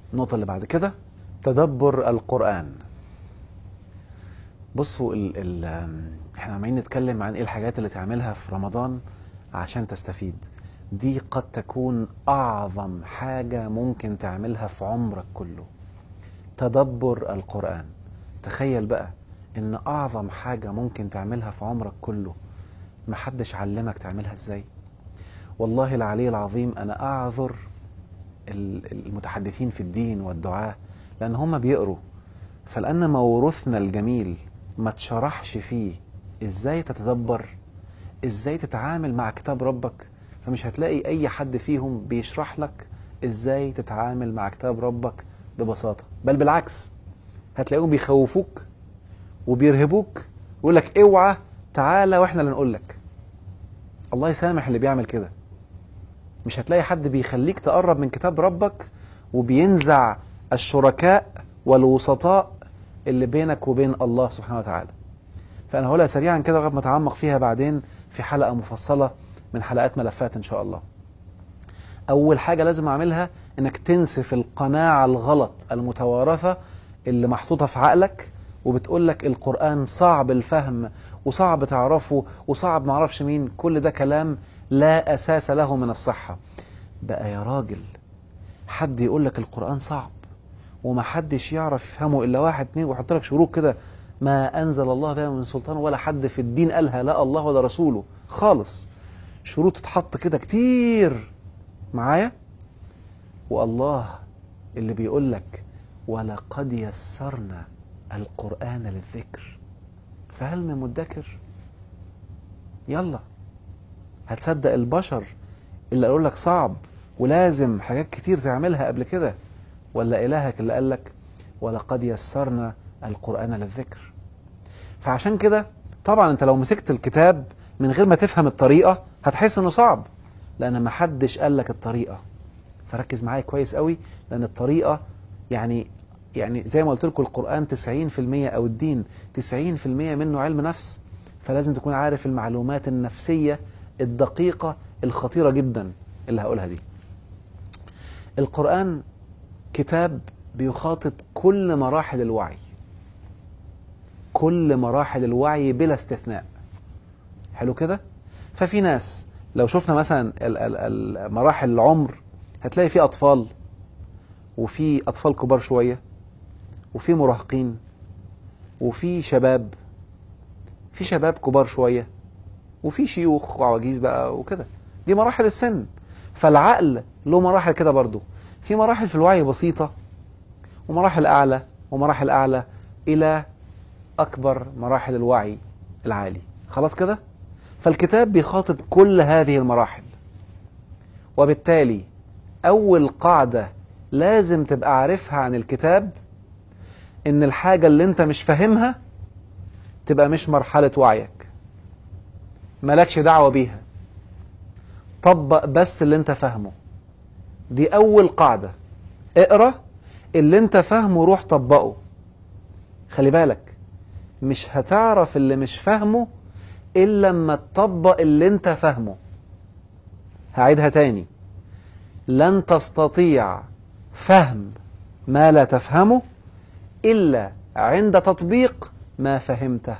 النقطة اللي بعد كده تدبر القرآن بصوا ال ال احنا عمالين نتكلم عن ايه الحاجات اللي تعملها في رمضان عشان تستفيد دي قد تكون اعظم حاجة ممكن تعملها في عمرك كله تدبر القرآن تخيل بقى ان اعظم حاجة ممكن تعملها في عمرك كله محدش علمك تعملها ازاي والله العلي العظيم انا اعذر ال- المتحدثين في الدين والدعاة لان هم بيقروا فلان موروثنا الجميل ما تشرحش فيه ازاي تتدبر ازاي تتعامل مع كتاب ربك فمش هتلاقي اي حد فيهم بيشرح لك ازاي تتعامل مع كتاب ربك ببساطة بل بالعكس هتلاقيهم بيخوفوك وبيرهبوك ويقول لك اوعى تعالى واحنا اللي نقول لك الله يسامح اللي بيعمل كده مش هتلاقي حد بيخليك تقرب من كتاب ربك وبينزع الشركاء والوسطاء اللي بينك وبين الله سبحانه وتعالى فانا هقولها سريعا كده لغايه ما اتعمق فيها بعدين في حلقه مفصله من حلقات ملفات ان شاء الله اول حاجه لازم اعملها انك تنسف القناعه الغلط المتوارثه اللي محطوطه في عقلك وبتقول لك القران صعب الفهم وصعب تعرفه وصعب معرفش مين كل ده كلام لا اساس له من الصحه بقى يا راجل حد يقول لك القران صعب ومحدش يعرف يفهمه الا واحد اتنين ويحط لك شروط كده ما انزل الله بها من سلطان ولا حد في الدين قالها لا الله ولا رسوله خالص شروط تتحط كده كتير معايا والله اللي بيقول لك ولقد يسرنا القرآن للذكر فهل من مدكر يلا هتصدق البشر اللي قالوا لك صعب ولازم حاجات كتير تعملها قبل كده ولا إلهك اللي قال لك ولقد يسرنا القرآن للذكر فعشان كده طبعا انت لو مسكت الكتاب من غير ما تفهم الطريقة هتحس انه صعب لان ما حدش قال لك الطريقة فركز معايا كويس قوي لان الطريقة يعني يعني زي ما قلت لكم القرآن 90% او الدين 90% منه علم نفس فلازم تكون عارف المعلومات النفسية الدقيقة الخطيرة جدا اللي هقولها دي القرآن كتاب بيخاطب كل مراحل الوعي كل مراحل الوعي بلا استثناء حلو كده ففي ناس لو شفنا مثلا ال- ال- ال- مراحل العمر هتلاقي في اطفال وفي اطفال كبار شويه وفي مراهقين وفي شباب في شباب كبار شويه وفي شيوخ وعواجيز بقى وكده دي مراحل السن فالعقل له مراحل كده برضو في مراحل في الوعي بسيطه ومراحل اعلى ومراحل اعلى الى اكبر مراحل الوعي العالي خلاص كده فالكتاب بيخاطب كل هذه المراحل وبالتالي اول قاعده لازم تبقى عارفها عن الكتاب ان الحاجه اللي انت مش فاهمها تبقى مش مرحله وعيك مالكش دعوه بيها طبق بس اللي انت فاهمه دي اول قاعده اقرا اللي انت فاهمه روح طبقه خلي بالك مش هتعرف اللي مش فاهمه الا لما تطبق اللي انت فاهمه هعيدها تاني لن تستطيع فهم ما لا تفهمه الا عند تطبيق ما فهمته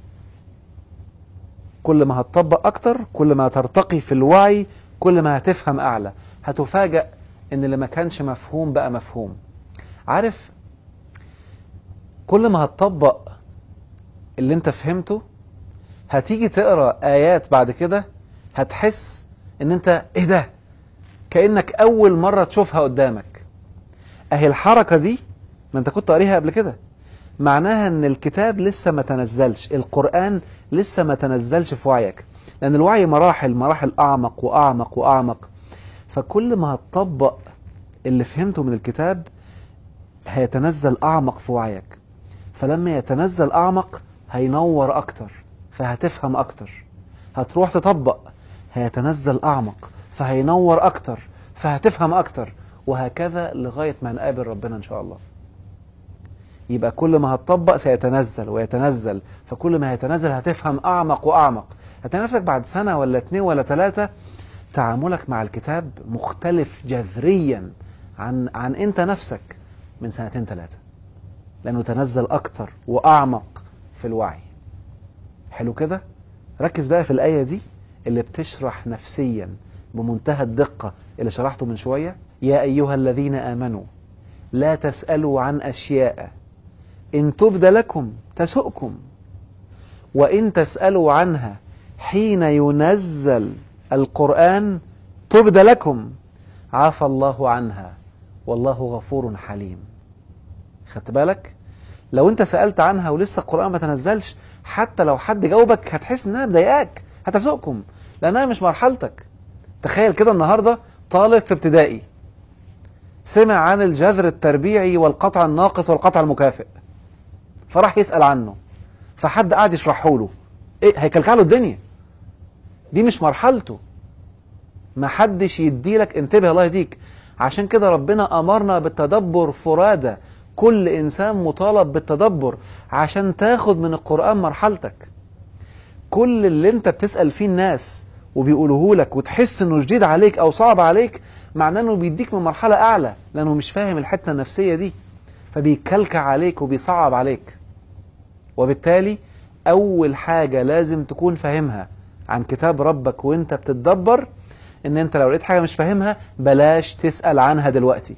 كل ما هتطبق اكتر كل ما ترتقي في الوعي كل ما هتفهم اعلى هتفاجأ ان اللي ما كانش مفهوم بقى مفهوم عارف كل ما هتطبق اللي انت فهمته هتيجي تقرا ايات بعد كده هتحس ان انت ايه ده كانك اول مره تشوفها قدامك اهي الحركه دي ما انت كنت قاريها قبل كده معناها ان الكتاب لسه ما تنزلش القران لسه ما تنزلش في وعيك لان الوعي مراحل مراحل اعمق واعمق واعمق فكل ما هتطبق اللي فهمته من الكتاب هيتنزل اعمق في وعيك فلما يتنزل اعمق هينور اكتر فهتفهم اكتر هتروح تطبق هيتنزل اعمق فهينور اكتر فهتفهم اكتر وهكذا لغايه ما نقابل ربنا ان شاء الله يبقى كل ما هتطبق سيتنزل ويتنزل فكل ما يتنزل هتفهم اعمق واعمق هتلاقي نفسك بعد سنه ولا اتنين ولا ثلاثه تعاملك مع الكتاب مختلف جذريا عن عن انت نفسك من سنتين ثلاثة لأنه تنزل أكتر وأعمق في الوعي حلو كده ركز بقى في الآية دي اللي بتشرح نفسيا بمنتهى الدقة اللي شرحته من شوية يا أيها الذين آمنوا لا تسألوا عن أشياء إن تبد لكم تسؤكم وإن تسألوا عنها حين ينزل القرآن تبد لكم عفى الله عنها والله غفور حليم خدت بالك لو انت سألت عنها ولسه القرآن ما تنزلش حتى لو حد جاوبك هتحس انها مضايقاك هتسوقكم لانها مش مرحلتك تخيل كده النهارده طالب في ابتدائي سمع عن الجذر التربيعي والقطع الناقص والقطع المكافئ فراح يسأل عنه فحد قاعد يشرحه له ايه هيكلكع له الدنيا دي مش مرحلته ما حدش يديلك انتبه الله يهديك عشان كده ربنا امرنا بالتدبر فرادى كل انسان مطالب بالتدبر عشان تاخد من القرآن مرحلتك كل اللي انت بتسأل فيه الناس وبيقولوه لك وتحس انه جديد عليك او صعب عليك معناه انه بيديك من مرحلة اعلى لانه مش فاهم الحتة النفسية دي فبيكلكع عليك وبيصعب عليك وبالتالي اول حاجة لازم تكون فاهمها عن كتاب ربك وانت بتتدبر ان انت لو لقيت حاجة مش فاهمها بلاش تسأل عنها دلوقتي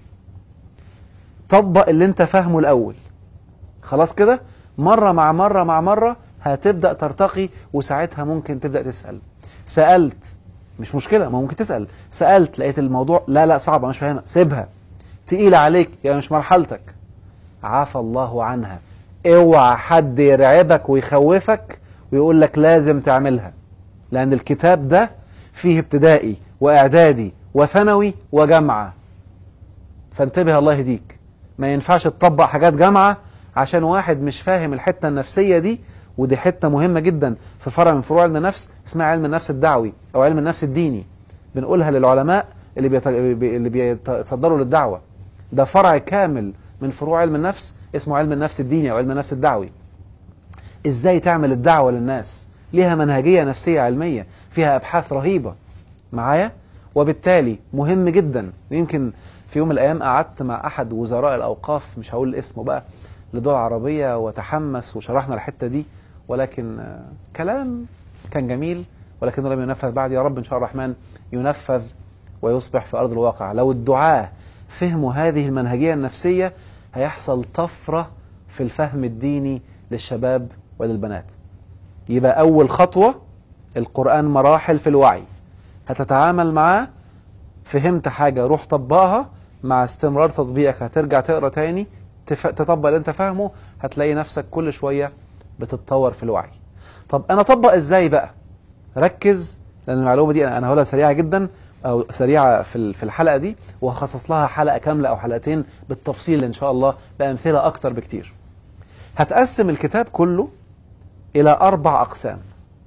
طبق اللي انت فاهمه الاول خلاص كده مرة مع مرة مع مرة هتبدأ ترتقي وساعتها ممكن تبدأ تسأل سألت مش مشكلة ما ممكن تسأل سألت لقيت الموضوع لا لا صعبة مش فاهمها سيبها تقيلة عليك يعني مش مرحلتك عفى الله عنها اوعى حد يرعبك ويخوفك ويقول لك لازم تعملها لأن الكتاب ده فيه ابتدائي وإعدادي وثانوي وجامعة فانتبه الله يهديك ما ينفعش تطبق حاجات جامعة عشان واحد مش فاهم الحتة النفسية دي ودي حتة مهمة جدا في فرع من فروع علم النفس اسمها علم النفس الدعوي أو علم النفس الديني بنقولها للعلماء اللي بيت... اللي بيتصدروا للدعوة ده فرع كامل من فروع علم النفس اسمه علم النفس الديني أو علم النفس الدعوي ازاي تعمل الدعوة للناس ليها منهجية نفسية علمية فيها أبحاث رهيبة معايا وبالتالي مهم جدا ويمكن في يوم من الأيام قعدت مع أحد وزراء الأوقاف مش هقول اسمه بقى لدول عربية وتحمس وشرحنا الحتة دي ولكن كلام كان جميل ولكنه لم ينفذ بعد يا رب إن شاء الله الرحمن ينفذ ويصبح في أرض الواقع لو الدعاة فهموا هذه المنهجية النفسية هيحصل طفرة في الفهم الديني للشباب وللبنات يبقى أول خطوة القرآن مراحل في الوعي هتتعامل معاه فهمت حاجة روح طبقها مع استمرار تطبيقك هترجع تقرا تاني تف... تطبق اللي انت فاهمه هتلاقي نفسك كل شوية بتتطور في الوعي طب انا اطبق ازاي بقى ركز لان المعلومة دي انا هقولها سريعة جدا او سريعة في في الحلقة دي وهخصص لها حلقة كاملة او حلقتين بالتفصيل ان شاء الله بامثلة اكتر بكتير هتقسم الكتاب كله الى اربع اقسام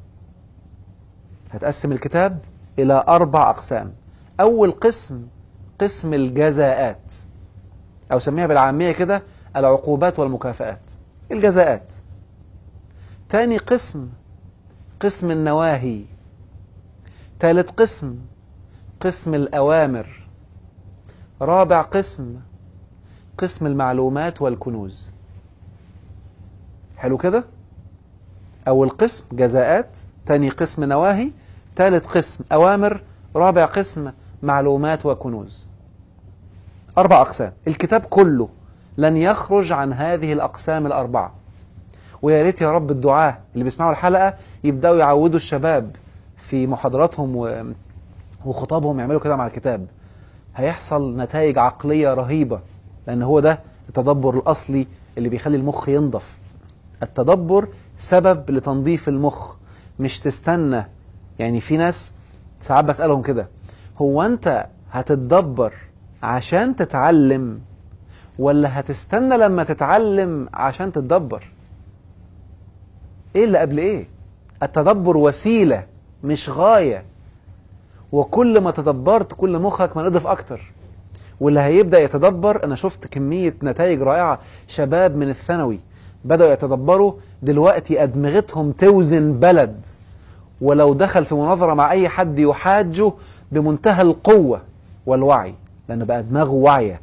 هتقسم الكتاب الى اربع اقسام اول قسم قسم الجزاءات او سميها بالعامية كده العقوبات والمكافآت الجزاءات تاني قسم قسم النواهي ثالث قسم قسم الأوامر رابع قسم قسم المعلومات والكنوز حلو كده أول قسم جزاءات تاني قسم نواهي ثالث قسم أوامر رابع قسم معلومات وكنوز أربع أقسام الكتاب كله لن يخرج عن هذه الأقسام الأربعة ويا ريت يا رب الدعاة اللي بيسمعوا الحلقة يبدأوا يعودوا الشباب في محاضراتهم و... وخطابهم يعملوا كده مع الكتاب هيحصل نتائج عقلية رهيبة لأن هو ده التدبر الأصلي اللي بيخلي المخ ينضف التدبر سبب لتنظيف المخ مش تستنى يعني في ناس ساعات بسألهم كده هو أنت هتتدبر عشان تتعلم ولا هتستنى لما تتعلم عشان تتدبر ايه اللي قبل ايه التدبر وسيلة مش غاية وكل ما تدبرت كل مخك ما نضف اكتر واللي هيبدأ يتدبر انا شفت كمية نتائج رائعة شباب من الثانوي بدأوا يتدبروا دلوقتي ادمغتهم توزن بلد ولو دخل في مناظرة مع اي حد يحاجه بمنتهى القوة والوعي لان بقى دماغه واعية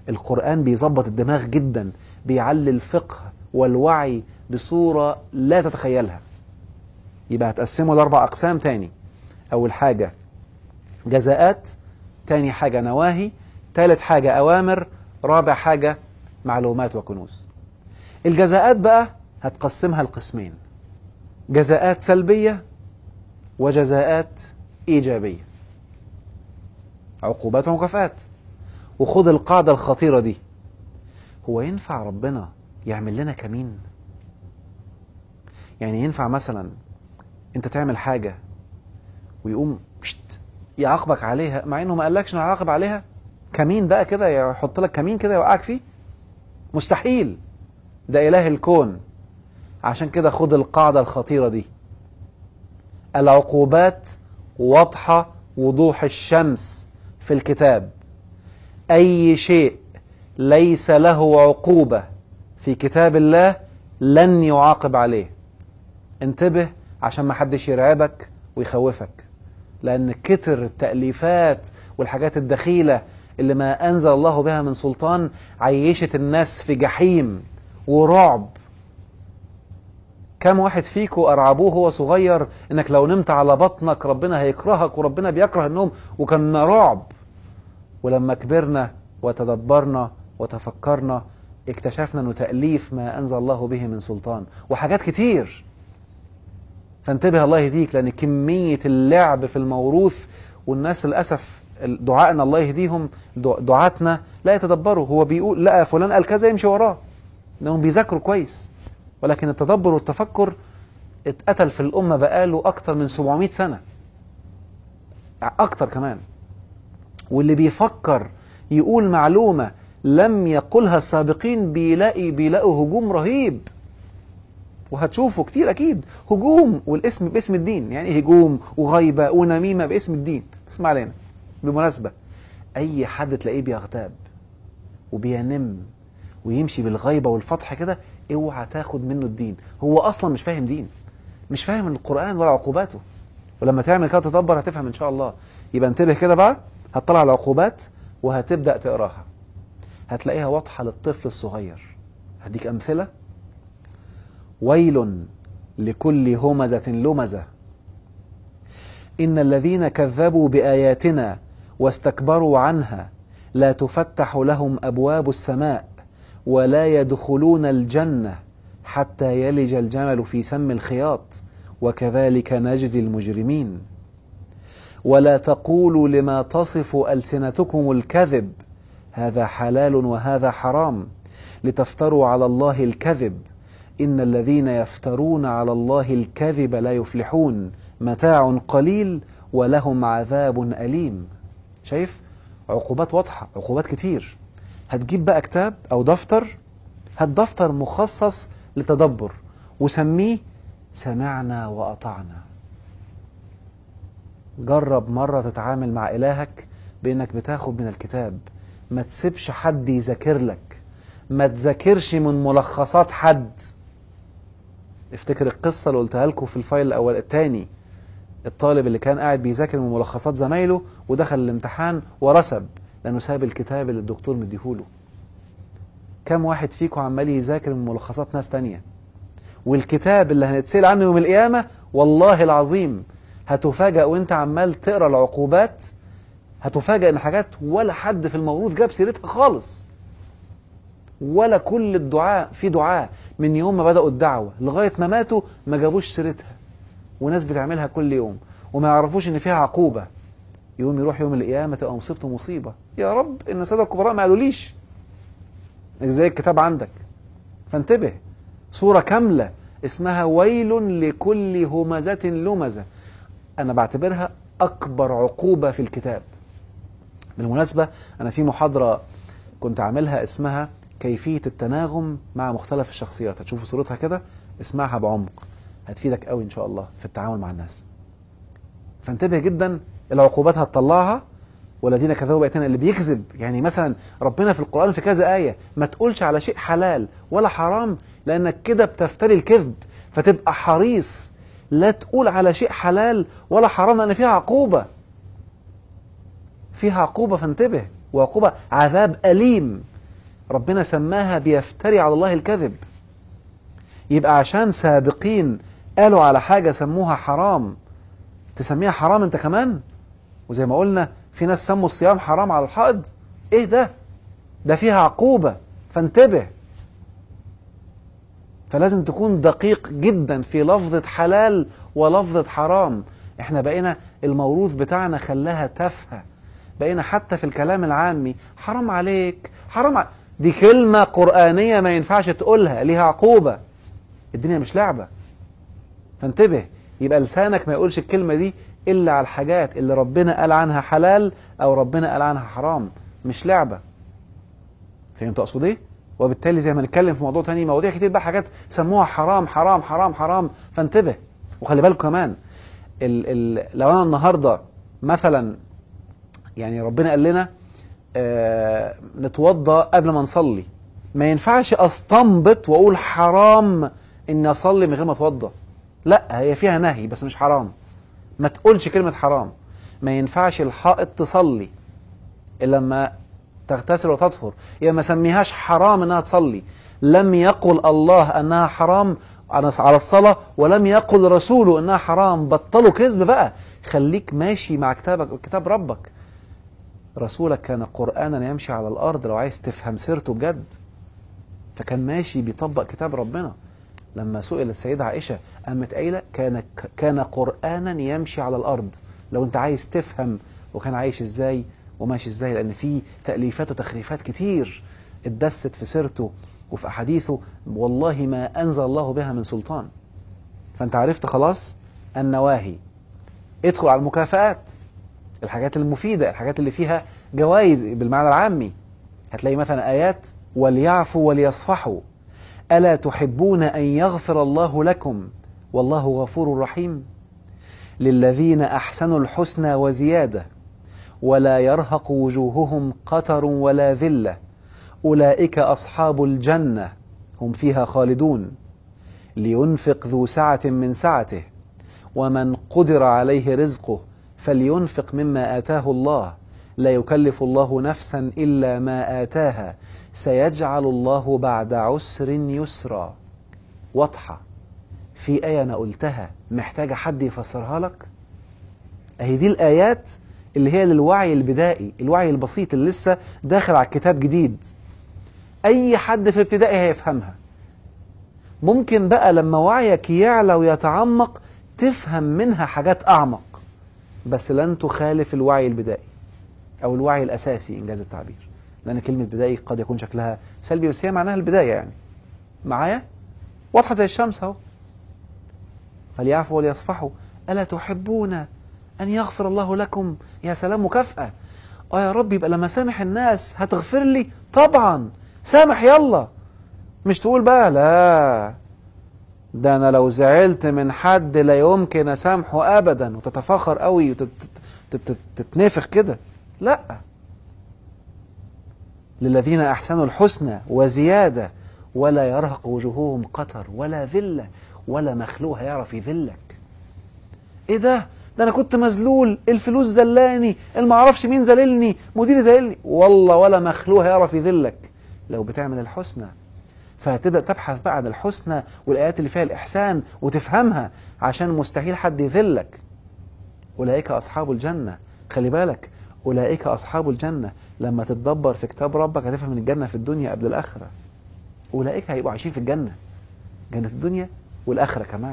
القرآن بيظبط الدماغ جدا بيعلي الفقه والوعي بصورة لا تتخيلها يبقى هتقسمه لأربع أقسام تاني أول حاجة جزاءات تاني حاجة نواهي تالت حاجة أوامر رابع حاجة معلومات وكنوز الجزاءات بقى هتقسمها لقسمين جزاءات سلبية وجزاءات إيجابية عقوبات ومكافآت وخد القاعدة الخطيرة دي هو ينفع ربنا يعمل لنا كمين يعني ينفع مثلا انت تعمل حاجة ويقوم شت يعاقبك عليها مع انه ما قالكش انه هيعاقب عليها كمين بقى كده يحط لك كمين كده يوقعك فيه مستحيل ده اله الكون عشان كده خد القاعدة الخطيرة دي العقوبات واضحة وضوح الشمس في الكتاب أي شيء ليس له عقوبة في كتاب الله لن يعاقب عليه انتبه عشان ما حدش يرعبك ويخوفك لأن كتر التأليفات والحاجات الدخيلة اللي ما أنزل الله بها من سلطان عيشت الناس في جحيم ورعب كم واحد فيكم أرعبوه هو صغير إنك لو نمت على بطنك ربنا هيكرهك وربنا بيكره النوم وكان رعب ولما كبرنا وتدبرنا وتفكرنا اكتشفنا انه تأليف ما أنزل الله به من سلطان وحاجات كتير فانتبه الله يهديك لأن كمية اللعب في الموروث والناس للأسف دعائنا الله يهديهم دعاتنا لا يتدبروا هو بيقول لا فلان قال كذا يمشي وراه انهم بيذاكروا كويس ولكن التدبر والتفكر اتقتل في الأمة بقاله أكتر من 700 سنة أكتر كمان واللي بيفكر يقول معلومة لم يقلها السابقين بيلاقي بيلاقوا هجوم رهيب وهتشوفوا كتير أكيد هجوم والاسم باسم الدين يعني هجوم وغيبة ونميمة باسم الدين اسمع علينا بالمناسبة أي حد تلاقيه بيغتاب وبينم ويمشي بالغيبة والفضح كده اوعى تاخد منه الدين هو أصلا مش فاهم دين مش فاهم القرآن ولا عقوباته ولما تعمل كده تدبر هتفهم إن شاء الله يبقى انتبه كده بقى هتطلع على العقوبات وهتبدأ تقراها هتلاقيها واضحة للطفل الصغير هديك أمثلة ويل لكل همزة لمزة إن الذين كذبوا بآياتنا واستكبروا عنها لا تفتح لهم أبواب السماء ولا يدخلون الجنة حتى يلج الجمل في سم الخياط وكذلك نجزي المجرمين ولا تقولوا لما تصف ألسنتكم الكذب هذا حلال وهذا حرام لتفتروا على الله الكذب إن الذين يفترون على الله الكذب لا يفلحون متاع قليل ولهم عذاب أليم شايف عقوبات واضحة عقوبات كتير هتجيب بقى كتاب أو دفتر هات دفتر مخصص لتدبر وسميه سمعنا وأطعنا جرب مرة تتعامل مع إلهك بأنك بتاخد من الكتاب ما تسيبش حد يذاكر لك ما تذاكرش من ملخصات حد افتكر القصة اللي قلتها لكم في الفايل الأول الثاني الطالب اللي كان قاعد بيذاكر من ملخصات زمايله ودخل الامتحان ورسب لأنه ساب الكتاب اللي الدكتور مديهوله كم واحد فيكم عمال يذاكر من ملخصات ناس تانية والكتاب اللي هنتسأل عنه يوم القيامة والله العظيم هتفاجأ وانت عمال تقرا العقوبات هتفاجأ ان حاجات ولا حد في الموروث جاب سيرتها خالص ولا كل الدعاء في دعاء من يوم ما بدأوا الدعوة لغاية ما ماتوا ما جابوش سيرتها وناس بتعملها كل يوم وما يعرفوش ان فيها عقوبة يوم يروح يوم القيامة تبقى مصيبته مصيبة يا رب ان السادة الكبراء ما قالوليش زي الكتاب عندك فانتبه صورة كاملة اسمها ويل لكل همزة لمزة أنا بعتبرها أكبر عقوبة في الكتاب بالمناسبة أنا في محاضرة كنت عاملها اسمها كيفية التناغم مع مختلف الشخصيات هتشوفوا صورتها كده اسمعها بعمق هتفيدك قوي إن شاء الله في التعامل مع الناس فانتبه جدا العقوبات هتطلعها والذين كذبوا بآياتنا اللي بيكذب يعني مثلا ربنا في القرآن في كذا آية ما تقولش على شيء حلال ولا حرام لأنك كده بتفتري الكذب فتبقى حريص لا تقول على شيء حلال ولا حرام لأن فيها عقوبة فيها عقوبة فانتبه وعقوبة عذاب أليم ربنا سماها بيفتري على الله الكذب يبقى عشان سابقين قالوا على حاجة سموها حرام تسميها حرام انت كمان وزي ما قلنا في ناس سموا الصيام حرام على الحائض ايه ده ده فيها عقوبة فانتبه فلازم تكون دقيق جدا في لفظة حلال ولفظة حرام احنا بقينا الموروث بتاعنا خلاها تافهة بقينا حتى في الكلام العامي حرام عليك حرام ع... دي كلمة قرآنية ما ينفعش تقولها ليها عقوبة الدنيا مش لعبة فانتبه يبقى لسانك ما يقولش الكلمة دي إلا على الحاجات اللي ربنا قال عنها حلال أو ربنا قال عنها حرام مش لعبة فهمت أقصد إيه؟ وبالتالي زي ما نتكلم في موضوع تاني مواضيع كتير بقى حاجات سموها حرام حرام حرام حرام فانتبه وخلي بالك كمان ال ال لو أنا النهاردة مثلا يعني ربنا قال لنا آه نتوضى قبل ما نصلي ما ينفعش استنبط واقول حرام اني اصلي من غير ما اتوضى لا هي فيها نهي بس مش حرام ما تقولش كلمة حرام ما ينفعش الحائط تصلي إلا لما تغتسل وتطهر يبقى ما سميهاش حرام انها تصلي لم يقل الله انها حرام على الصلاة ولم يقل رسوله انها حرام بطلوا كذب بقى خليك ماشي مع كتابك وكتاب ربك رسولك كان قرآنا يمشي على الأرض لو عايز تفهم سيرته بجد فكان ماشي بيطبق كتاب ربنا لما سئل السيدة عائشة قامت قايلة كان كان قرآنا يمشي على الأرض لو أنت عايز تفهم وكان عايش إزاي وماشي إزاي لأن في تأليفات وتخريفات كتير اتدست في سيرته وفي أحاديثه والله ما أنزل الله بها من سلطان فأنت عرفت خلاص النواهي ادخل على المكافآت الحاجات المفيدة الحاجات اللي فيها جوائز بالمعنى العامي هتلاقي مثلا آيات وليعفوا وليصفحوا ألا تحبون أن يغفر الله لكم والله غفور رحيم للذين أحسنوا الحسنى وزيادة ولا يرهق وجوههم قتر ولا ذلة أولئك أصحاب الجنة هم فيها خالدون لينفق ذو سعة من سعته ومن قدر عليه رزقه فلينفق مما آتاه الله لا يكلف الله نفسا إلا ما آتاها سيجعل الله بعد عسر يسرا واضحة في آية أنا قلتها محتاجة حد يفسرها لك أهي دي الآيات اللي هي للوعي البدائي الوعي البسيط اللي لسه داخل على الكتاب جديد أي حد في ابتدائي هيفهمها ممكن بقى لما وعيك يعلى ويتعمق تفهم منها حاجات أعمق بس لن تخالف الوعي البدائي أو الوعي الأساسي إنجاز التعبير لأن كلمة بدائي قد يكون شكلها سلبي بس هي معناها البداية يعني معايا واضحة زي الشمس أهو فليعفوا وليصفحوا ألا تحبون أن يغفر الله لكم يا سلام مكافأة اه يا رب يبقى لما سامح الناس هتغفر لي طبعا سامح يلا مش تقول بقى لا ده انا لو زعلت من حد لا يمكن اسامحه ابدا وتتفاخر قوي وتتنفخ كده لا للذين احسنوا الحسنى وزياده ولا يرهق وجوههم قتر ولا ذله ولا مخلوق هيعرف يذلك ايه ده ده انا كنت مذلول الفلوس زلاني المعرفش مين زللني مديري زللني والله ولا مخلوق هيعرف يذلك لو بتعمل الحسنى فهتبدا تبحث بقى عن الحسنى والايات اللي فيها الاحسان وتفهمها عشان مستحيل حد يذلك اولئك اصحاب الجنه خلي بالك اولئك اصحاب الجنه لما تتدبر في كتاب ربك هتفهم ان الجنه في الدنيا قبل الاخره اولئك هيبقوا عايشين في الجنه جنه الدنيا والاخره كمان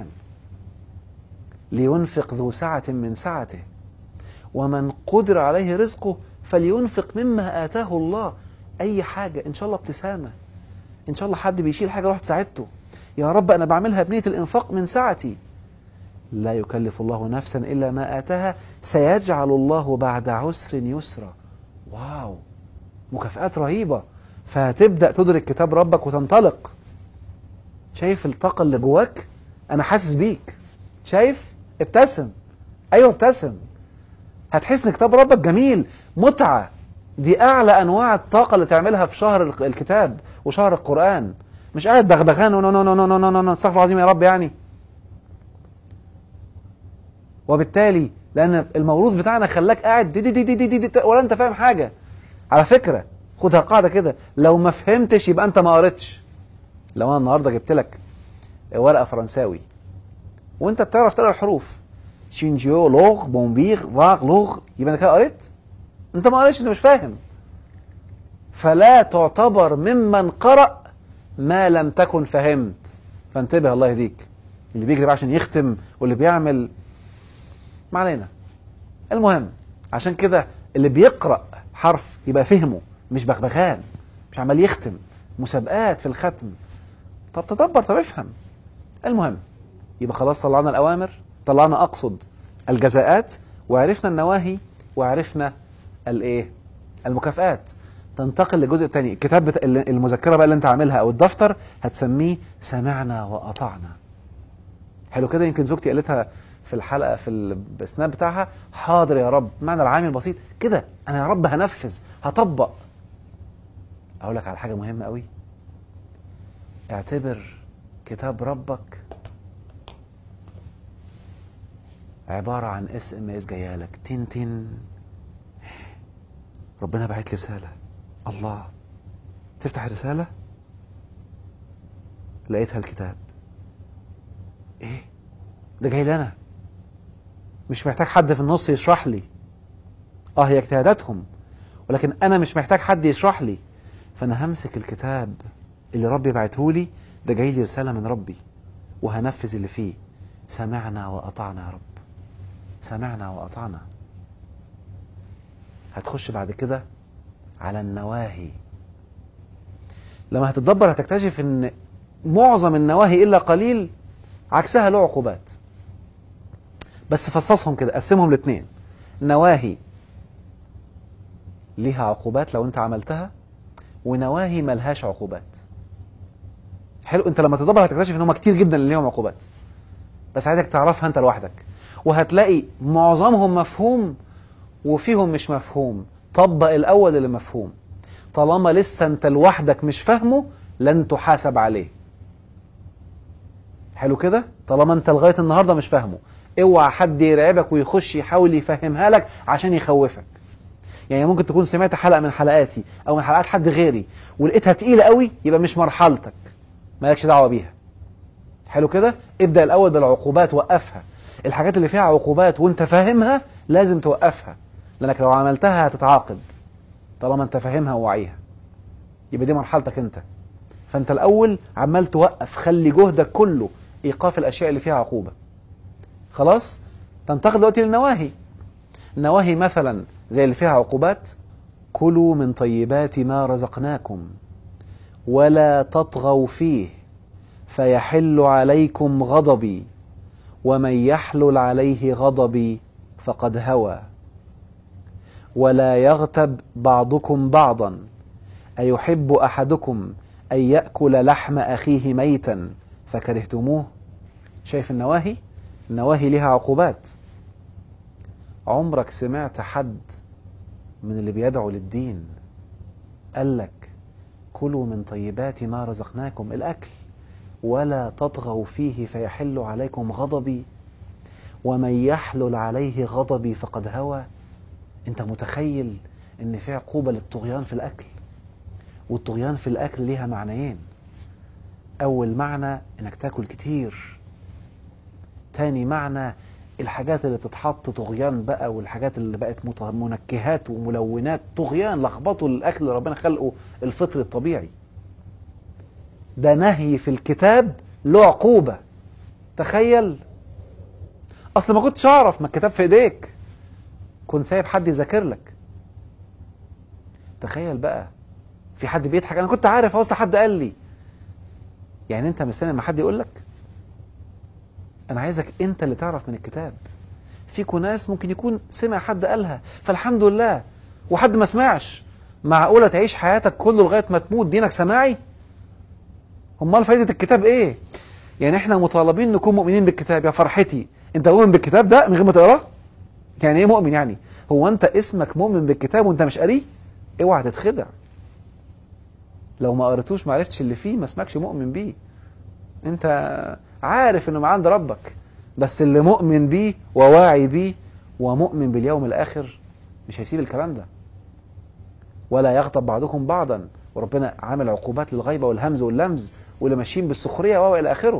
لينفق ذو سعه من سعته ومن قدر عليه رزقه فلينفق مما اتاه الله اي حاجه ان شاء الله ابتسامه ان شاء الله حد بيشيل حاجه رحت ساعدته يا رب انا بعملها بنيه الانفاق من سعتي لا يكلف الله نفسا الا ما اتاها سيجعل الله بعد عسر يسرا واو مكافآت رهيبه فهتبدا تدرك كتاب ربك وتنطلق شايف الطاقه اللي جواك انا حاسس بيك شايف ابتسم ايوه ابتسم هتحس ان كتاب ربك جميل متعه دي اعلى انواع الطاقه اللي تعملها في شهر الكتاب وشهر القران مش قاعد بغبغان نو نو نو نو نو نو نو استغفر العظيم يا رب يعني وبالتالي لان الموروث بتاعنا خلاك قاعد دي دي دي دي دي, دي, دي ولا انت فاهم حاجه على فكره خدها قاعده كده لو ما فهمتش يبقى انت ما قريتش لو انا النهارده جبت لك ورقه فرنساوي وانت بتعرف تقرا الحروف شينجيو لوغ بومبيغ فاغ لوغ يبقى انت كده قريت انت ما قريتش انت مش فاهم فلا تعتبر ممن قرأ ما لم تكن فهمت فانتبه الله يهديك اللي بيجري بقى عشان يختم واللي بيعمل ما علينا المهم عشان كده اللي بيقرأ حرف يبقى فهمه مش بغبغان مش عمال يختم مسابقات في الختم طب تدبر طب افهم المهم يبقى خلاص طلعنا الأوامر طلعنا أقصد الجزاءات وعرفنا النواهي وعرفنا الايه المكافآت تنتقل للجزء الثاني الكتاب بتا... المذكره بقى اللي انت عاملها او الدفتر هتسميه سمعنا واطعنا حلو كده يمكن زوجتي قالتها في الحلقه في السناب بتاعها حاضر يا رب معنى العامل بسيط كده انا يا رب هنفذ هطبق اقول لك على حاجه مهمه قوي اعتبر كتاب ربك عباره عن اس ام اس جايه لك تن تن ربنا بعت لي رساله الله تفتح الرساله لقيتها الكتاب ايه ده جاي لي انا مش محتاج حد في النص يشرح لي اه هي اجتهاداتهم ولكن انا مش محتاج حد يشرح لي فانا همسك الكتاب اللي ربي بعته لي ده جاي لي رساله من ربي وهنفذ اللي فيه سمعنا واطعنا يا رب سمعنا واطعنا هتخش بعد كده على النواهي لما هتتدبر هتكتشف ان معظم النواهي الا قليل عكسها له عقوبات بس فصصهم كده قسمهم لاثنين نواهي ليها عقوبات لو انت عملتها ونواهي ملهاش عقوبات حلو انت لما تدبر هتكتشف ان هم كتير جدا اللي ليهم عقوبات بس عايزك تعرفها انت لوحدك وهتلاقي معظمهم مفهوم وفيهم مش مفهوم طبق الاول اللي مفهوم طالما لسه انت لوحدك مش فاهمه لن تحاسب عليه حلو كده طالما انت لغايه النهارده مش فاهمه اوعى حد يرعبك ويخش يحاول يفهمها لك عشان يخوفك يعني ممكن تكون سمعت حلقه من حلقاتي او من حلقات حد غيري ولقيتها تقيله قوي يبقى مش مرحلتك مالكش دعوه بيها حلو كده ابدا الاول بالعقوبات وقفها الحاجات اللي فيها عقوبات وانت فاهمها لازم توقفها لانك لو عملتها هتتعاقب طالما انت فاهمها وواعيها يبقى دي مرحلتك انت فانت الاول عمال توقف خلي جهدك كله ايقاف الاشياء اللي فيها عقوبه خلاص تنتقل دلوقتي للنواهي النواهي مثلا زي اللي فيها عقوبات كلوا من طيبات ما رزقناكم ولا تطغوا فيه فيحل عليكم غضبي ومن يحلل عليه غضبي فقد هوى ولا يغتب بعضكم بعضا أيحب أحدكم أن يأكل لحم أخيه ميتا فكرهتموه شايف النواهي النواهي لها عقوبات عمرك سمعت حد من اللي بيدعو للدين قال لك كلوا من طيبات ما رزقناكم الأكل ولا تطغوا فيه فيحل عليكم غضبي ومن يحلل عليه غضبي فقد هوى انت متخيل ان في عقوبة للطغيان في الأكل والطغيان في الأكل ليها معنيين أول معنى إنك تاكل كتير تاني معنى الحاجات اللي بتتحط طغيان بقى والحاجات اللي بقت مت- منكهات وملونات طغيان لخبطوا الأكل اللي ربنا خلقه الفطر الطبيعي ده نهي في الكتاب له عقوبة تخيل أصل ما كنتش أعرف ما الكتاب في إيديك كنت سايب حد يذاكر لك تخيل بقى في حد بيضحك انا كنت عارف اصل حد قال لي يعني انت مستني لما حد يقول لك انا عايزك انت اللي تعرف من الكتاب فيكوا ناس ممكن يكون سمع حد قالها فالحمد لله وحد ما سمعش معقولة تعيش حياتك كله لغاية ما تموت دينك سماعي امال فايدة الكتاب ايه يعني احنا مطالبين نكون مؤمنين بالكتاب يا فرحتي انت مؤمن بالكتاب ده من غير ما تقراه يعني ايه مؤمن يعني هو انت اسمك مؤمن بالكتاب وانت مش قاريه اوعى تتخدع لو ما قريتوش ما عرفتش اللي فيه ما اسمكش مؤمن بيه انت عارف انه من عند ربك بس اللي مؤمن بيه وواعي بيه ومؤمن باليوم الاخر مش هيسيب الكلام ده ولا يغضب بعضكم بعضا وربنا عامل عقوبات للغيبة والهمز واللمز واللي ماشيين بالسخرية وهو إلى آخره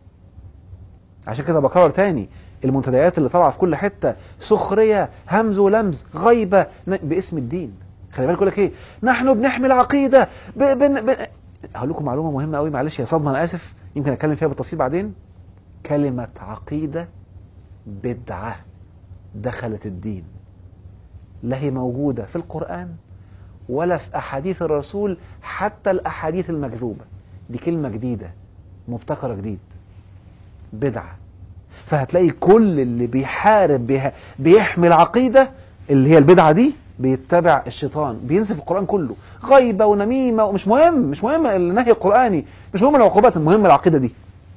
عشان كده بكرر تاني المنتديات اللي طالعه في كل حته سخريه همز ولمز غيبه ن- باسم الدين خلي بالك يقول لك ايه نحن بنحمي العقيده ب... بن... بن... هقول لكم معلومه مهمه قوي معلش يا صدمه انا اسف يمكن اتكلم فيها بالتفصيل بعدين كلمه عقيده بدعه دخلت الدين لا هي موجوده في القران ولا في احاديث الرسول حتى الاحاديث المكذوبه دي كلمه جديده مبتكره جديد بدعه فهتلاقي كل اللي بيحارب بيها بيحمي العقيده اللي هي البدعه دي بيتبع الشيطان بينسف القران كله غيبه ونميمه ومش مهم مش مهم النهي القراني مش مهم العقوبات المهم العقيده دي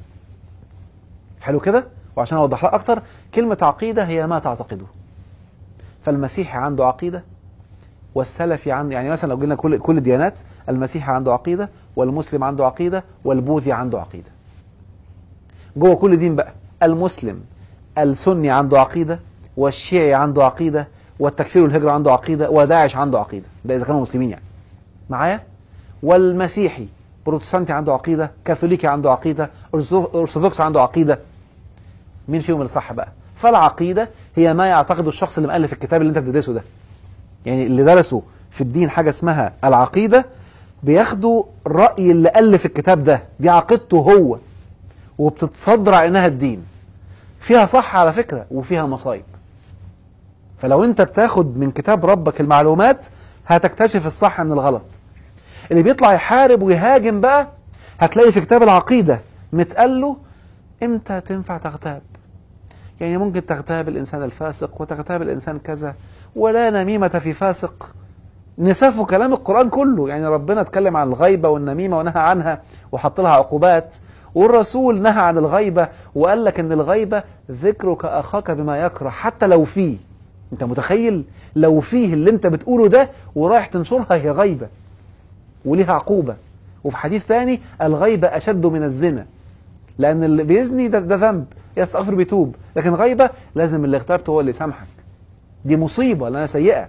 حلو كده وعشان اوضح لك اكتر كلمه عقيده هي ما تعتقده فالمسيحي عنده عقيده والسلفي عنده يعني مثلا لو قلنا كل كل الديانات المسيحي عنده عقيده والمسلم عنده عقيده والبوذي عنده عقيده جوه كل دين بقى المسلم السني عنده عقيده والشيعي عنده عقيده والتكفير والهجره عنده عقيده وداعش عنده عقيده ده اذا كانوا مسلمين يعني معايا والمسيحي بروتستانتي عنده عقيده كاثوليكي عنده عقيده ارثوذكس عنده عقيده مين فيهم اللي صح بقى فالعقيده هي ما يعتقده الشخص اللي مؤلف الكتاب اللي انت بتدرسه ده يعني اللي درسوا في الدين حاجه اسمها العقيده بياخدوا راي اللي الف الكتاب ده دي عقيدته هو وبتتصدر على انها الدين فيها صح على فكره وفيها مصايب فلو انت بتاخد من كتاب ربك المعلومات هتكتشف الصح من الغلط اللي بيطلع يحارب ويهاجم بقى هتلاقي في كتاب العقيده متقال له امتى تنفع تغتاب يعني ممكن تغتاب الانسان الفاسق وتغتاب الانسان كذا ولا نميمه في فاسق نسفوا كلام القرآن كله يعني ربنا اتكلم عن الغيبة والنميمة ونهى عنها وحط لها عقوبات والرسول نهى عن الغيبة وقال لك ان الغيبة ذكرك اخاك بما يكره حتى لو فيه انت متخيل لو فيه اللي انت بتقوله ده ورايح تنشرها هي غيبة وليها عقوبة وفي حديث ثاني الغيبة اشد من الزنا لان اللي بيزني ده, ده ذنب يستغفر بيتوب لكن غيبة لازم اللي اغتابته هو اللي يسامحك دي مصيبة لانها سيئة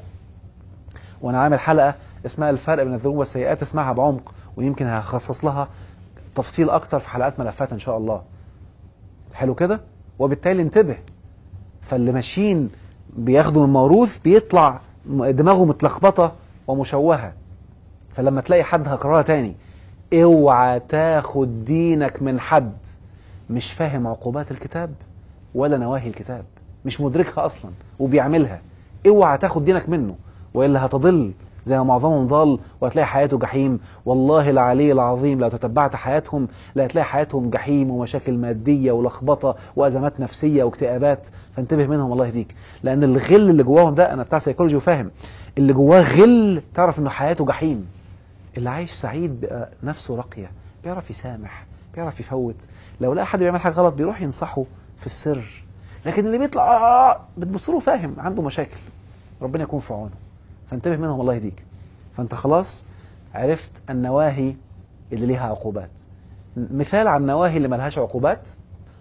وانا عامل حلقه اسمها الفرق بين الذنوب والسيئات اسمعها بعمق ويمكن هخصص لها تفصيل اكتر في حلقات ملفات ان شاء الله حلو كده وبالتالي انتبه فاللي ماشيين بياخدوا من موروث بيطلع دماغه متلخبطه ومشوهه فلما تلاقي حد هكررها تاني اوعى تاخد دينك من حد مش فاهم عقوبات الكتاب ولا نواهي الكتاب مش مدركها اصلا وبيعملها اوعى تاخد دينك منه والا هتضل زي ما معظمهم ضال وهتلاقي حياته جحيم والله العلي العظيم لو تتبعت حياتهم لا هتلاقي حياتهم جحيم ومشاكل ماديه ولخبطه وازمات نفسيه واكتئابات فانتبه منهم الله يهديك لان الغل اللي جواهم ده انا بتاع سيكولوجي وفاهم اللي جواه غل تعرف انه حياته جحيم اللي عايش سعيد بقى نفسه راقيه بيعرف يسامح بيعرف يفوت لو لقى حد بيعمل حاجه غلط بيروح ينصحه في السر لكن اللي بيطلع آه بتبص له فاهم عنده مشاكل ربنا يكون في عونه فانتبه منهم الله يهديك فانت خلاص عرفت النواهي اللي ليها عقوبات مثال على النواهي اللي ملهاش عقوبات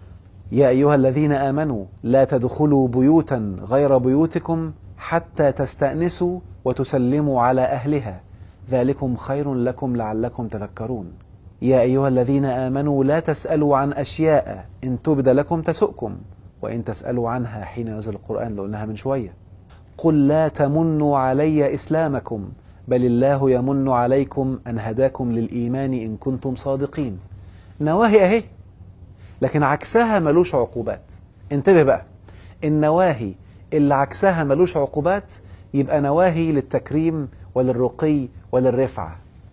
يا أيها الذين آمنوا لا تدخلوا بيوتا غير بيوتكم حتى تستأنسوا وتسلموا على أهلها ذلكم خير لكم لعلكم تذكرون يا أيها الذين آمنوا لا تسألوا عن أشياء إن تبد لكم تسؤكم وإن تسألوا عنها حين ينزل القرآن لو قلناها من شوية قل لا تمنوا علي إسلامكم بل الله يمن عليكم أن هداكم للإيمان إن كنتم صادقين نواهي أهي لكن عكسها ملوش عقوبات انتبه بقى النواهي اللي عكسها ملوش عقوبات يبقى نواهي للتكريم وللرقي وللرفعة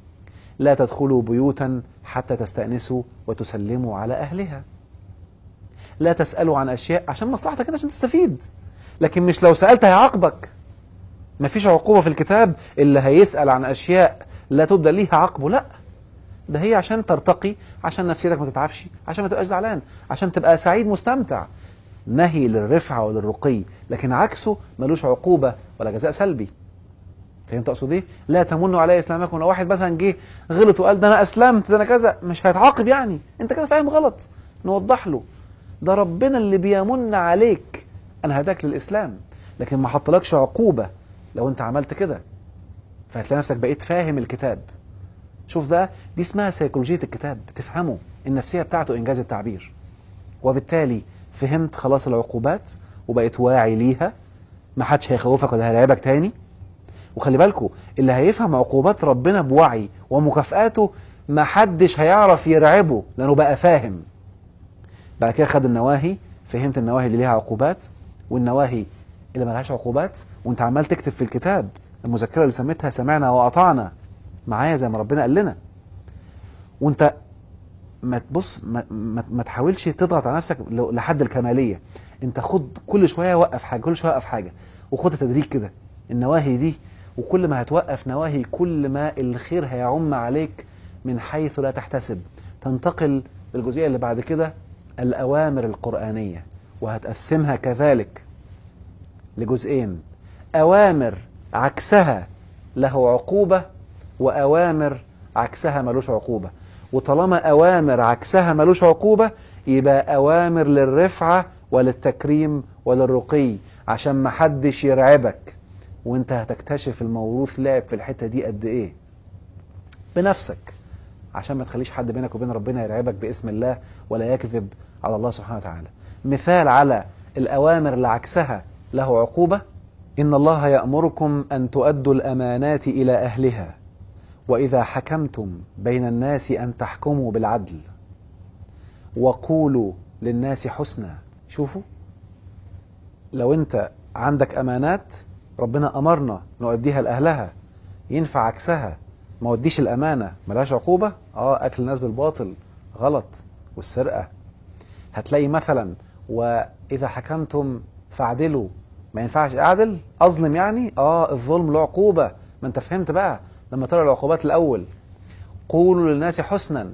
لا تدخلوا بيوتا حتى تستأنسوا وتسلموا على أهلها لا تسألوا عن أشياء عشان مصلحتك انت عشان تستفيد لكن مش لو سألت هيعاقبك مفيش عقوبة في الكتاب اللي هيسأل عن أشياء لا تبدأ ليها عقبه لا ده هي عشان ترتقي عشان نفسيتك ما تتعبش عشان ما تبقاش زعلان عشان تبقى سعيد مستمتع نهي للرفعة وللرقي لكن عكسه ملوش عقوبة ولا جزاء سلبي فهمت اقصد ايه؟ لا تمنوا علي اسلامكم لو واحد مثلا جه غلط وقال ده انا اسلمت ده انا كذا مش هيتعاقب يعني انت كده فاهم غلط نوضح له ده ربنا اللي بيمن عليك انا هداك للاسلام لكن ما حطلكش عقوبه لو انت عملت كده فهتلاقي نفسك بقيت فاهم الكتاب شوف بقى دي اسمها سيكولوجية الكتاب تفهمه النفسية بتاعته إنجاز التعبير وبالتالي فهمت خلاص العقوبات وبقيت واعي ليها ما حدش هيخوفك ولا هيرعبك تاني وخلي بالكوا اللي هيفهم عقوبات ربنا بوعي ومكافآته ما حدش هيعرف يرعبه لأنه بقى فاهم بعد كده خد النواهي فهمت النواهي اللي ليها عقوبات والنواهي اللي ملهاش عقوبات وانت عمال تكتب في الكتاب المذكرة اللي سميتها سمعنا وأطعنا معايا زي ما ربنا قال لنا وانت ما تبص ما, ما, ما تحاولش تضغط على نفسك لو- لحد الكمالية انت خد كل شوية وقف حاجة كل شوية وقف حاجة وخد تدريج كده النواهي دي وكل ما هتوقف نواهي كل ما الخير هيعم عليك من حيث لا تحتسب تنتقل للجزئية اللي بعد كده الأوامر القرآنية وهتقسمها كذلك لجزئين أوامر عكسها له عقوبة وأوامر عكسها ملوش عقوبة وطالما أوامر عكسها ملوش عقوبة يبقى أوامر للرفعة وللتكريم وللرقي عشان ما حدش يرعبك وانت هتكتشف الموروث لعب في الحتة دي قد ايه بنفسك عشان ما تخليش حد بينك وبين ربنا يرعبك باسم الله ولا يكذب على الله سبحانه وتعالى مثال على الأوامر اللي عكسها له عقوبة إن الله يأمركم أن تؤدوا الأمانات إلى أهلها وإذا حكمتم بين الناس أن تحكموا بالعدل وقولوا للناس حسنا شوفوا لو أنت عندك أمانات ربنا أمرنا نؤديها لأهلها ينفع عكسها ما وديش الأمانة ملهاش عقوبة آه أكل الناس بالباطل غلط والسرقة هتلاقي مثلا وإذا حكمتم فاعدلوا ما ينفعش أعدل أظلم يعني آه الظلم له عقوبة ما أنت فهمت بقى لما ترى العقوبات الأول قولوا للناس حسنا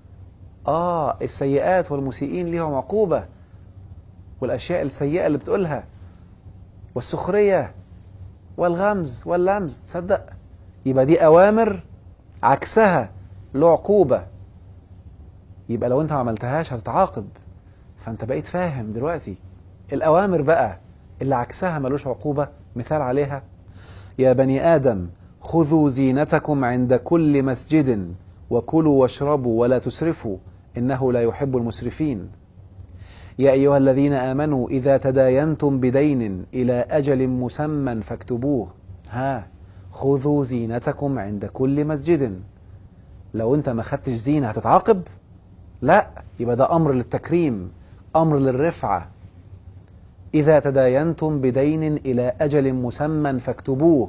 آه السيئات والمسيئين ليهم عقوبة والأشياء السيئة اللي بتقولها والسخرية والغمز واللمز تصدق يبقى دي أوامر عكسها له عقوبة يبقى لو أنت ما عملتهاش هتتعاقب فأنت بقيت فاهم دلوقتي الأوامر بقى اللي عكسها ملوش عقوبة مثال عليها يا بني آدم خذوا زينتكم عند كل مسجد وكلوا واشربوا ولا تسرفوا إنه لا يحب المسرفين يا أيها الذين آمنوا إذا تداينتم بدين إلى أجل مسمى فاكتبوه ها خذوا زينتكم عند كل مسجد لو أنت ما خدتش زينة هتتعاقب لا يبقى ده أمر للتكريم أمر للرفعة إذا تداينتم بدين إلى أجل مسمى فاكتبوه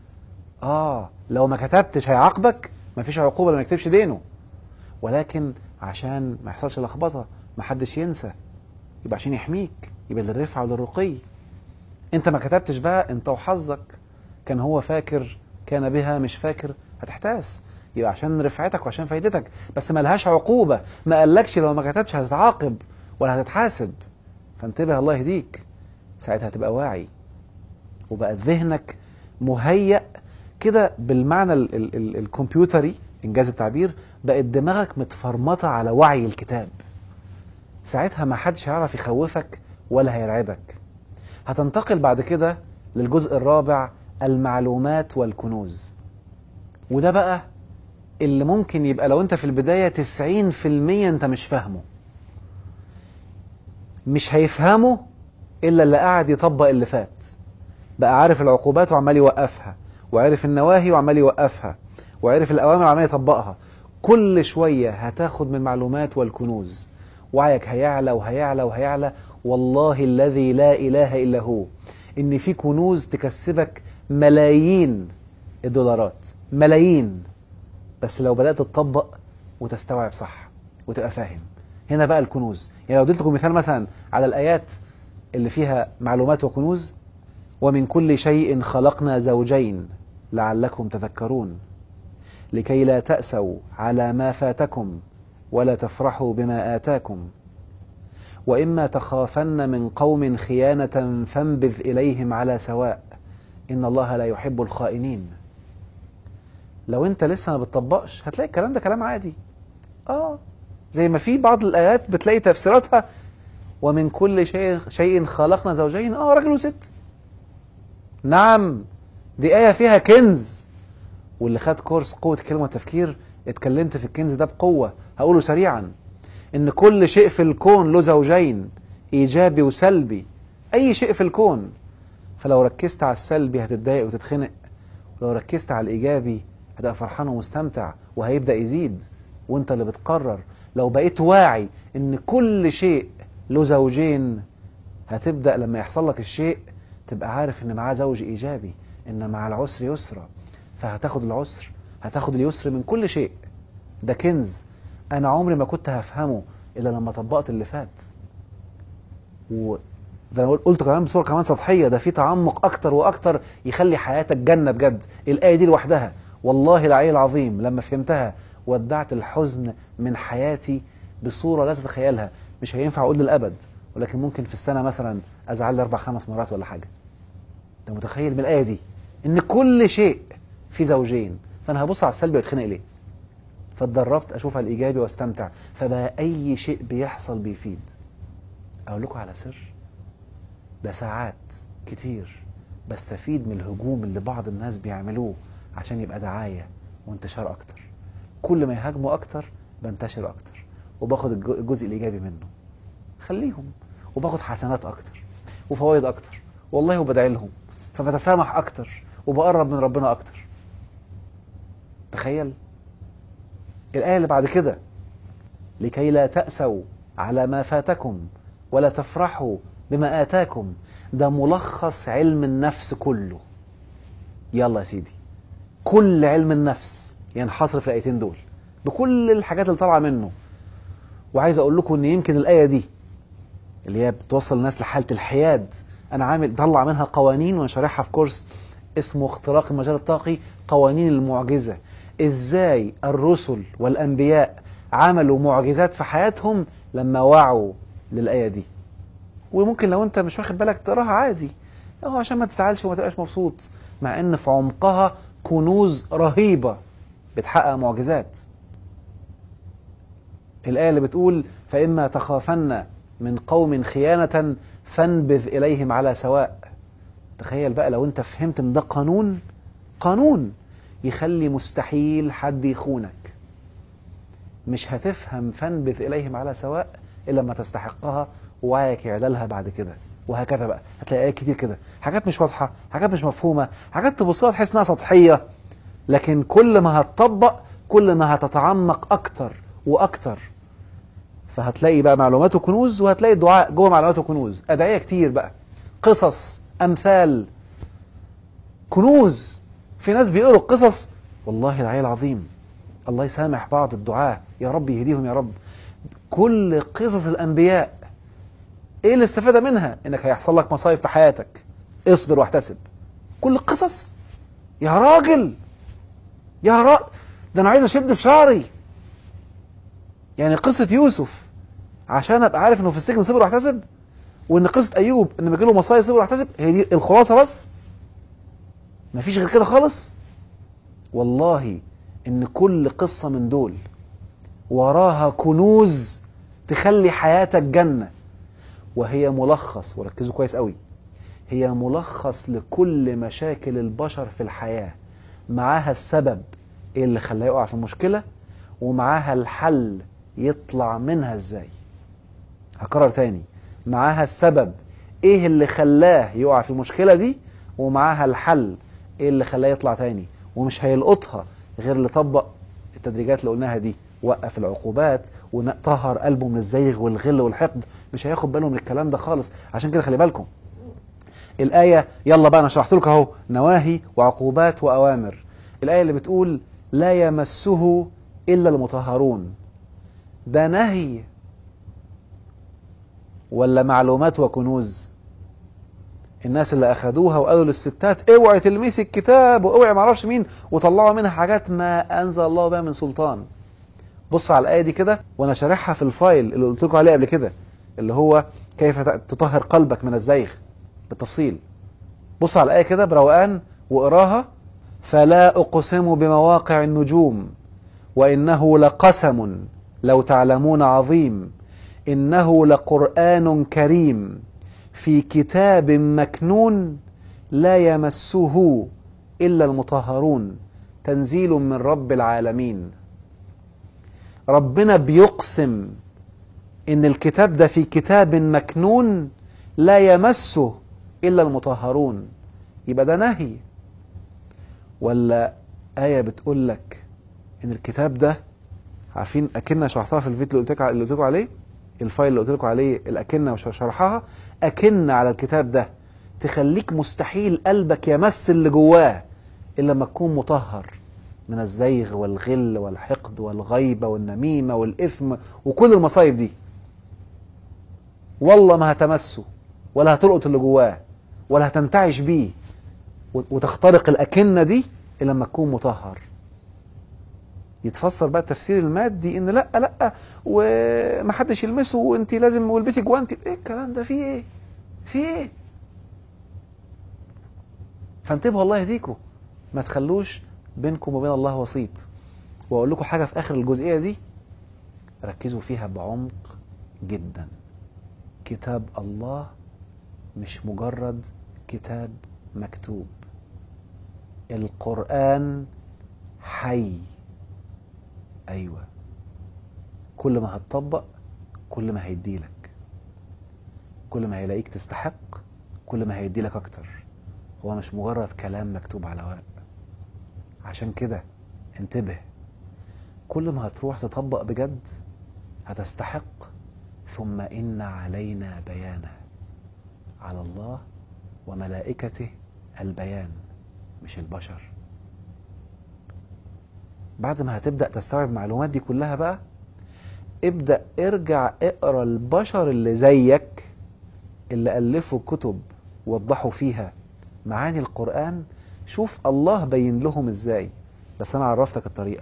آه لو ما كتبتش هيعاقبك مفيش عقوبة لما ما يكتبش دينه ولكن عشان ما يحصلش لخبطة ما حدش ينسى يبقى عشان يحميك يبقى للرفعة وللرقي انت ما كتبتش بقى انت وحظك كان هو فاكر كان بها مش فاكر هتحتاس يبقى عشان رفعتك وعشان فايدتك بس ما لهاش عقوبة ما قالكش لو ما كتبتش هتتعاقب ولا هتتحاسب فانتبه الله يهديك ساعتها هتبقى واعي وبقى ذهنك مهيأ كده بالمعنى ال ال ال الكمبيوتري انجاز التعبير بقت دماغك متفرمطه على وعي الكتاب ساعتها ما حدش هيعرف يخوفك ولا هيرعبك هتنتقل بعد كده للجزء الرابع المعلومات والكنوز وده بقى اللي ممكن يبقى لو انت في البداية 90% انت مش فاهمه مش هيفهمه الا اللي قاعد يطبق اللي فات بقى عارف العقوبات وعمال يوقفها وعرف النواهي وعمال يوقفها وعرف الاوامر وعمال يطبقها كل شوية هتاخد من المعلومات والكنوز وعيك هيعلى وهيعلى وهيعلى والله الذي لا اله الا هو ان في كنوز تكسبك ملايين الدولارات ملايين بس لو بدات تطبق وتستوعب صح وتبقى فاهم هنا بقى الكنوز يعني لو اديتكم مثال مثلا على الايات اللي فيها معلومات وكنوز ومن كل شيء خلقنا زوجين لعلكم تذكرون لكي لا تأسوا على ما فاتكم ولا تفرحوا بما آتاكم وإما تخافن من قوم خيانة فانبذ إليهم على سواء إن الله لا يحب الخائنين لو أنت لسه ما بتطبقش هتلاقي الكلام ده كلام عادي آه زي ما في بعض الآيات بتلاقي تفسيراتها ومن كل شيء شيء خلقنا زوجين آه راجل وست نعم دي آية فيها كنز واللي خد كورس قوة الكلمة والتفكير اتكلمت في الكنز ده بقوة هقوله سريعا ان كل شيء في الكون له زوجين ايجابي وسلبي اي شيء في الكون فلو ركزت على السلبي هتتضايق وتتخنق ولو ركزت على الايجابي هتبقى فرحان ومستمتع وهيبدا يزيد وانت اللي بتقرر لو بقيت واعي ان كل شيء له زوجين هتبدا لما يحصل لك الشيء تبقى عارف ان معاه زوج ايجابي ان مع العسر يسرا فهتاخد العسر هتاخد اليسر من كل شيء ده كنز انا عمري ما كنت هفهمه الا لما طبقت اللي فات و ده انا قلت كمان بصوره كمان سطحيه ده في تعمق اكتر واكتر يخلي حياتك جنه بجد الايه دي لوحدها والله العلي العظيم لما فهمتها ودعت الحزن من حياتي بصوره لا تتخيلها مش هينفع اقول للابد ولكن ممكن في السنه مثلا ازعل لي اربع خمس مرات ولا حاجه انت متخيل من الايه دي ان كل شيء في زوجين فانا هبص على السلبي واتخنق ليه فاتدربت اشوف على الايجابي واستمتع فبقى اي شيء بيحصل بيفيد اقول لكم على سر ده ساعات كتير بستفيد من الهجوم اللي بعض الناس بيعملوه عشان يبقى دعاية وانتشار أكتر كل ما يهاجموا أكتر بنتشر أكتر وباخد الج- الجزء الإيجابي منه خليهم وباخد حسنات أكتر وفوائد أكتر والله وبدعي لهم فبتسامح أكتر وبقرب من ربنا أكتر تخيل الآية اللي بعد كده لكي لا تأسوا على ما فاتكم ولا تفرحوا بما آتاكم ده ملخص علم النفس كله يلا يا سيدي كل علم النفس ينحصر في الآيتين دول بكل الحاجات اللي طالعة منه وعايز أقول لكم إن يمكن الآية دي اللي هي بتوصل الناس لحالة الحياد أنا عامل طلع منها قوانين وأنا شارحها في كورس اسمه اختراق المجال الطاقي قوانين المعجزة إزاي الرسل والأنبياء عملوا معجزات في حياتهم لما وعوا للآية دي وممكن لو انت مش واخد بالك تقراها عادي اهو عشان ما تزعلش وما تبقاش مبسوط مع ان في عمقها كنوز رهيبة بتحقق معجزات الآية اللي بتقول فإما تخافن من قوم خيانة فانبذ إليهم على سواء تخيل بقى لو انت فهمت ان ده قانون قانون يخلي مستحيل حد يخونك مش هتفهم فانبذ إليهم على سواء إلا لما تستحقها ووعيك يعدلها بعد كده وهكذا بقى هتلاقي آيات كتير كده حاجات مش واضحة حاجات مش مفهومة حاجات تبص لها تحس انها سطحية لكن كل ما هتطبق كل ما هتتعمق أكتر وأكتر فهتلاقي بقى معلومات وكنوز وهتلاقي الدعاء جوه معلومات وكنوز أدعية كتير بقى قصص أمثال كنوز في ناس بيقروا القصص والله العلي العظيم الله يسامح بعض الدعاة يا رب يهديهم يا رب كل قصص الأنبياء ايه الاستفادة منها انك هيحصل لك مصايب في حياتك اصبر واحتسب كل القصص يا راجل يا راجل ده انا عايز اشد في شعري يعني قصة يوسف عشان ابقى عارف انه في السجن صبر واحتسب وان قصة ايوب ان بيجيله مصايب صبر واحتسب هي دي الخلاصة بس مفيش غير كده خالص والله ان كل قصة من دول وراها كنوز تخلي حياتك جنة وهي ملخص وركزوا كويس قوي هي ملخص لكل مشاكل البشر في الحياة معاها السبب إيه اللي خلاه يقع في المشكلة ومعاها الحل يطلع منها ازاي هكرر تاني معاها السبب ايه اللي خلاه يقع في المشكلة دي ومعاها الحل ايه اللي خلاه يطلع تاني ومش هيلقطها غير اللي طبق التدريجات اللي قلناها دي وقف العقوبات وطهر قلبه من الزيغ والغل والحقد مش هياخد باله من الكلام ده خالص عشان كده خلي بالكم الآية يلا بقى أنا شرحت لكم أهو نواهي وعقوبات وأوامر الآية اللي بتقول لا يمسه إلا المطهرون ده نهي ولا معلومات وكنوز الناس اللي أخدوها وقالوا للستات اوعي تلمسي الكتاب واوعي معرفش مين وطلعوا منها حاجات ما أنزل الله بها من سلطان بص على الآية دي كده وأنا شارحها في الفايل اللي قلت لكم عليه قبل كده اللي هو كيف تطهر قلبك من الزيغ بالتفصيل بص على الآية كده بروقان واقراها فلا أقسم بمواقع النجوم وإنه لقسم لو تعلمون عظيم إنه لقرآن كريم في كتاب مكنون لا يمسه إلا المطهرون تنزيل من رب العالمين ربنا بيقسم ان الكتاب ده في كتاب مكنون لا يمسه الا المطهرون يبقى ده نهي ولا آية بتقول لك ان الكتاب ده عارفين اكنها شرحتها في الفيديو اللي قلت لكم اللي قلت لكم عليه الفايل اللي قلت لكم عليه الاكنه شرحها اكنه على الكتاب ده تخليك مستحيل قلبك يمس اللي جواه الا لما تكون مطهر من الزيغ والغل والحقد والغيبه والنميمه والاثم وكل المصايب دي والله ما هتمسه ولا هتلقط اللي جواه ولا هتنتعش بيه وتخترق الأكنة دي إلا لما تكون مطهر يتفسر بقى التفسير المادي ان لا لا ومحدش يلمسه وانت لازم والبسي جوانتي ايه الكلام ده فيه ايه فيه ايه فانتبهوا الله يهديكم ما تخلوش بينكم وبين الله وسيط واقول لكم حاجه في اخر الجزئيه دي ركزوا فيها بعمق جدا كتاب الله مش مجرد كتاب مكتوب القرآن حي أيوة كل ما هتطبق كل ما هيديلك كل ما هيلاقيك تستحق كل ما هيديلك أكتر هو مش مجرد كلام مكتوب على ورق عشان كده انتبه كل ما هتروح تطبق بجد هتستحق ثم إن علينا بيانه على الله وملائكته البيان مش البشر بعد ما هتبدأ تستوعب المعلومات دي كلها بقى ابدأ ارجع اقرا البشر اللي زيك اللي ألفوا كتب وضحوا فيها معاني القرآن شوف الله بين لهم ازاي بس انا عرفتك الطريقة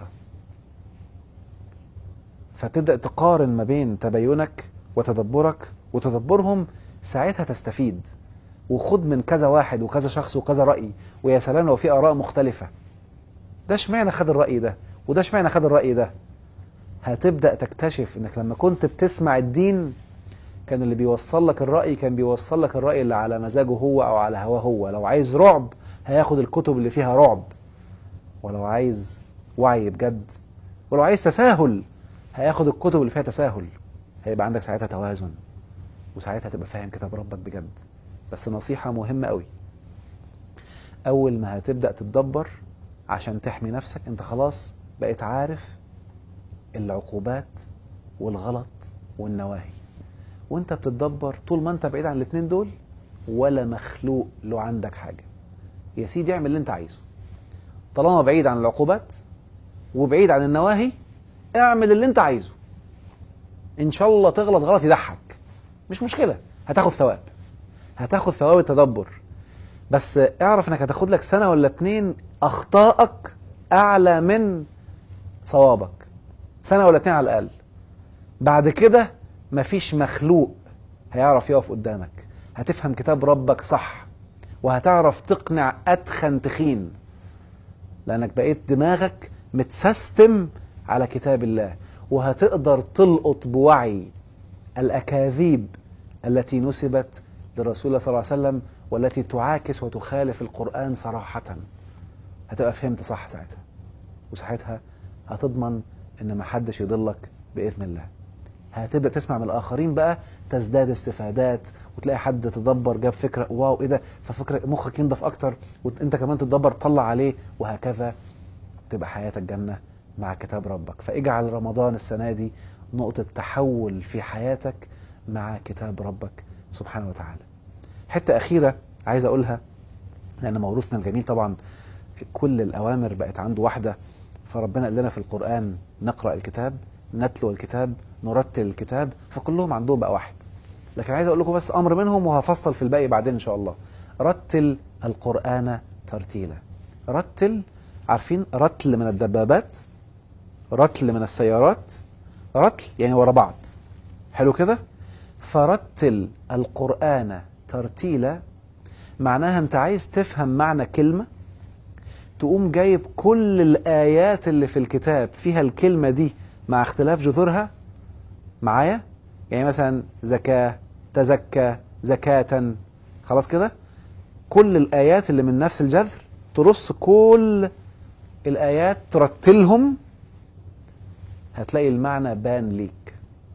فتبدأ تقارن ما بين تبينك وتدبرك وتدبرهم ساعتها تستفيد وخد من كذا واحد وكذا شخص وكذا رأي ويا سلام لو في آراء مختلفة ده اشمعنى خد الرأي ده وده اشمعنى خد الرأي ده هتبدأ تكتشف انك لما كنت بتسمع الدين كان اللي بيوصل لك الرأي كان بيوصل لك الرأي اللي على مزاجه هو أو على هواه هو لو عايز رعب هياخد الكتب اللي فيها رعب ولو عايز وعي بجد ولو عايز تساهل هياخد الكتب اللي فيها تساهل هيبقى عندك ساعتها توازن وساعتها تبقى فاهم كتاب ربك بجد بس نصيحة مهمة قوي أول ما هتبدأ تتدبر عشان تحمي نفسك أنت خلاص بقيت عارف العقوبات والغلط والنواهي وانت بتتدبر طول ما انت بعيد عن الاثنين دول ولا مخلوق له عندك حاجة يا سيدي اعمل اللي انت عايزه طالما بعيد عن العقوبات وبعيد عن النواهي اعمل اللي انت عايزه ان شاء الله تغلط غلط يضحك مش مشكلة هتاخد ثواب هتاخد ثواب التدبر بس اعرف انك هتاخد لك سنة ولا اتنين اخطائك اعلى من صوابك سنة ولا اتنين على الاقل بعد كده مفيش مخلوق هيعرف يقف قدامك هتفهم كتاب ربك صح وهتعرف تقنع اتخن تخين لانك بقيت دماغك متسيستم على كتاب الله وهتقدر تلقط بوعي الاكاذيب التي نسبت للرسول الله صلى الله عليه وسلم والتي تعاكس وتخالف القرآن صراحة هتبقى فهمت صح ساعتها وساعتها هتضمن ان ما حدش يضلك بإذن الله هتبدأ تسمع من الآخرين بقى تزداد استفادات وتلاقي حد تدبر جاب فكرة واو ايه ده ففكرة مخك ينضف أكتر وانت كمان تدبر تطلع عليه وهكذا تبقى حياتك جنة مع كتاب ربك فاجعل رمضان السنة دي نقطة تحول في حياتك مع كتاب ربك سبحانه وتعالى حتة أخيرة عايز أقولها لأن موروثنا الجميل طبعا كل الأوامر بقت عنده واحدة فربنا قال لنا في القرآن نقرأ الكتاب نتلو الكتاب نرتل الكتاب فكلهم عندهم بقى واحد لكن عايز أقول لكم بس أمر منهم وهفصل في الباقي بعدين إن شاء الله رتل القرآن ترتيلا رتل عارفين رتل من الدبابات رتل من السيارات رتل يعني ورا بعض حلو كده فرتل القرآن ترتيلا معناها انت عايز تفهم معنى كلمة تقوم جايب كل الآيات اللي في الكتاب فيها الكلمة دي مع اختلاف جذورها معايا يعني مثلا زكاة تزكى زكاة خلاص كده كل الآيات اللي من نفس الجذر ترص كل الآيات ترتلهم هتلاقي المعنى بان ليك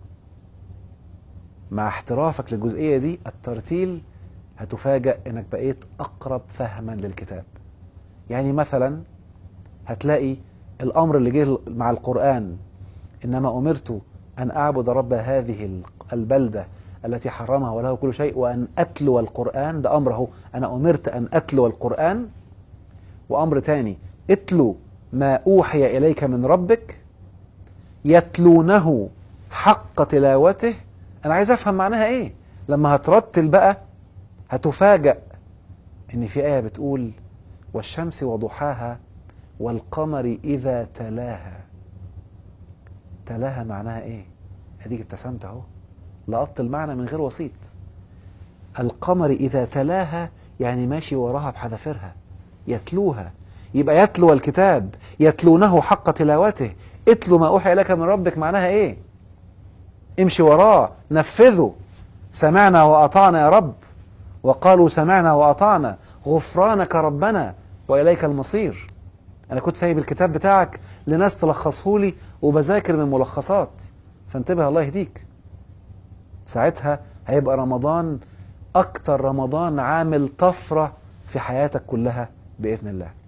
مع احترافك للجزئية دي الترتيل هتفاجأ انك بقيت اقرب فهما للكتاب يعني مثلا هتلاقي الامر اللي جه مع القرآن انما امرت ان اعبد رب هذه البلدة التي حرمها وله كل شيء وان اتلو القرآن ده امره انا امرت ان اتلو القرآن وامر تاني اتلو ما اوحي اليك من ربك يتلونه حق تلاوته انا عايز افهم معناها ايه لما هترتل بقى هتفاجأ ان في آية بتقول والشمس وضحاها والقمر إذا تلاها تلاها معناها ايه اديك ابتسمت اهو لقطت المعنى من غير وسيط القمر إذا تلاها يعني ماشي وراها بحذافيرها يتلوها يبقى يتلو الكتاب يتلونه حق تلاوته اتلو ما أوحي لك من ربك معناها ايه امشي وراه نفذه سمعنا وأطعنا يا رب وقالوا سمعنا وأطعنا غفرانك ربنا وإليك المصير أنا كنت سايب الكتاب بتاعك لناس تلخصه لي وبذاكر من ملخصات فانتبه الله يهديك ساعتها هيبقى رمضان أكتر رمضان عامل طفرة في حياتك كلها بإذن الله